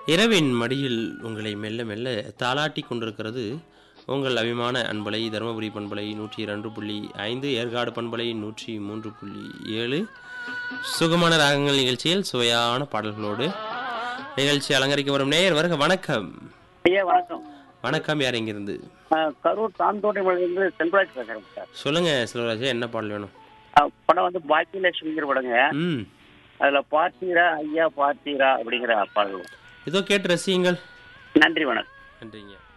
இரவின் மடியில் உங்களை மெல்ல மெல்ல தாளாட்டி கொண்டிருக்கிறது உங்கள் அபிமான அன்பலை தருமபுரி பண்பலை நூற்றி இரண்டு புள்ளி ஐந்து ஏற்காடு பண்பலை நூற்றி மூன்று புள்ளி ஏழு சுகமான ராகங்கள் நிகழ்ச்சியில் சுவையான பாடல்களோடு நிகழ்ச்சி அலங்கரிக்க வரும் நேயர் வருக வணக்கம் ஐயா வணக்கம் வணக்கம் யார் இங்கிருந்து ஆஹ் கரூர் தாந்தோட்டை மலையிலிருந்து செல்வராஜ் பேசுறேன் சார் சொல்லுங்க செல்வராஜா என்ன பாடல் வேணும் ஆஹ் படம் வந்து பாக்கியலட்சுமிங்கிற படங்க ம் அதுல பார்த்தீரா ஐயா பார்த்தீரா அப்படிங்கிற பாடல் ஏதோ கேட்டு ரசியுங்கள் நன்றி வணக்கம் நன்றிங்க